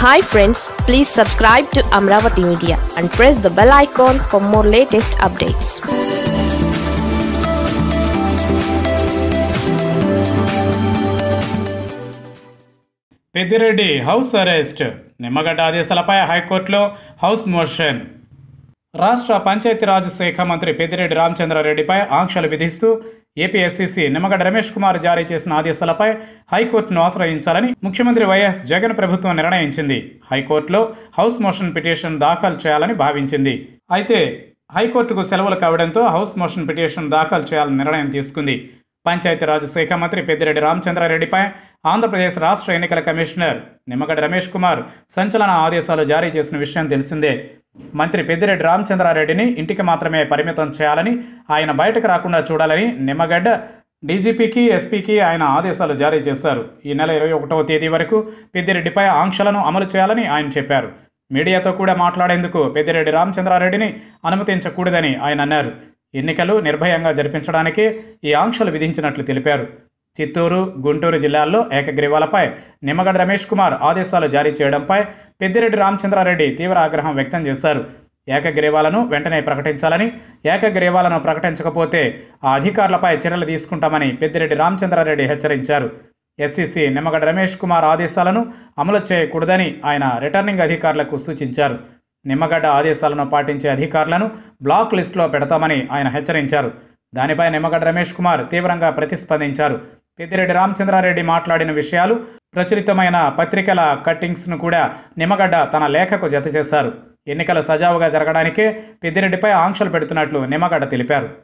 hi friends please subscribe to Amaravati media and press the bell icon for more latest updates Peddireddy house arrest Nimmagadda ఆదేశాలపై హైకోర్టులో house motion రాష్ట్ర పంచాయతీరాజ్ శాఖ మంత్రి పెద్దిరెడ్డి రామచంద్రారెడ్డిపై ఆంక్షలు విధిస్తూ ఏపీఎస్సీసీ నిమ్మగడ్డ రమేష్ కుమార్ జారీ చేసిన ఆదేశాలపై హైకోర్టును ఆశ్రయించాలని ముఖ్యమంత్రి వైఎస్ జగన్ ప్రభుత్వం నిర్ణయించింది హైకోర్టులో హౌస్ మోషన్ పిటిషన్ దాఖలు చేయాలని భావించింది అయితే హైకోర్టుకు సెలవులు కావడంతో హౌస్ మోషన్ పిటిషన్ దాఖలు చేయాలని నిర్ణయం తీసుకుంది పంచాయతీరాజ్ శాఖ మంత్రి పెద్దిరెడ్డి రామచంద్రారెడ్డిపై ఆంధ్రప్రదేశ్ రాష్ట్ర ఎన్నికల కమిషనర్ నిమ్మగడ్డ రమేష్ కుమార్ సంచలన ఆదేశాలు జారీ చేసిన విషయం తెలిసిందే మంత్రి పెద్దిరెడ్డి రామచంద్రారెడ్డిని ఇంటికి మాత్రమే పరిమితం చేయాలని ఆయన బయటకు రాకుండా చూడాలని నిమ్మగడ్డ డీజీపీకి ఎస్పీకి ఆయన ఆదేశాలు జారీ చేశారు ఈ నెల ఇరవై ఒకటవ తేదీ వరకు పెద్దిరెడ్డిపై ఆంక్షలను అమలు చేయాలని ఆయన చెప్పారు మీడియాతో కూడా మాట్లాడేందుకు పెద్దిరెడ్డి రామచంద్రారెడ్డిని అనుమతించకూడదని ఆయన అన్నారు ఎన్నికలు నిర్భయంగా జరిపించడానికే ఈ ఆంక్షలు విధించినట్లు తెలిపారు చిత్తూరు గుంటూరు జిల్లాల్లో ఏకగ్రీవాలపై నిమ్మగడ్డ రమేష్ కుమార్ ఆదేశాలు జారీ చేయడంపై పెద్దిరెడ్డి రామచంద్రారెడ్డి తీవ్ర ఆగ్రహం వ్యక్తం చేశారు ఏకగ్రీవాలను వెంటనే ప్రకటించాలని ఏకగ్రీవాలను ప్రకటించకపోతే ఆ అధికారులపై చర్యలు తీసుకుంటామని పెద్దిరెడ్డి రామచంద్రారెడ్డి హెచ్చరించారు ఎస్సీసీ నిమ్మగడ్డ రమేష్ కుమార్ ఆదేశాలను అమలు చేయకూడదని ఆయన రిటర్నింగ్ అధికారులకు సూచించారు నిమ్మగడ్డ ఆదేశాలను పాటించే అధికారులను బ్లాక్ లిస్టులో పెడతామని ఆయన హెచ్చరించారు దానిపై నిమ్మగడ్డ రమేష్ కుమార్ తీవ్రంగా ప్రతిస్పందించారు పెద్దిరెడ్డి రామచంద్రారెడ్డి మాట్లాడిన విషయాలు ప్రచురితమైన పత్రికల కట్టింగ్స్ను కూడా నిమ్మగడ్డ తన లేఖకు జత చేశారు ఎన్నికలు సజావుగా జరగడానికే పెద్దిరెడ్డిపై ఆంక్షలు పెడుతున్నట్లు నిమ్మగడ్డ తెలిపారు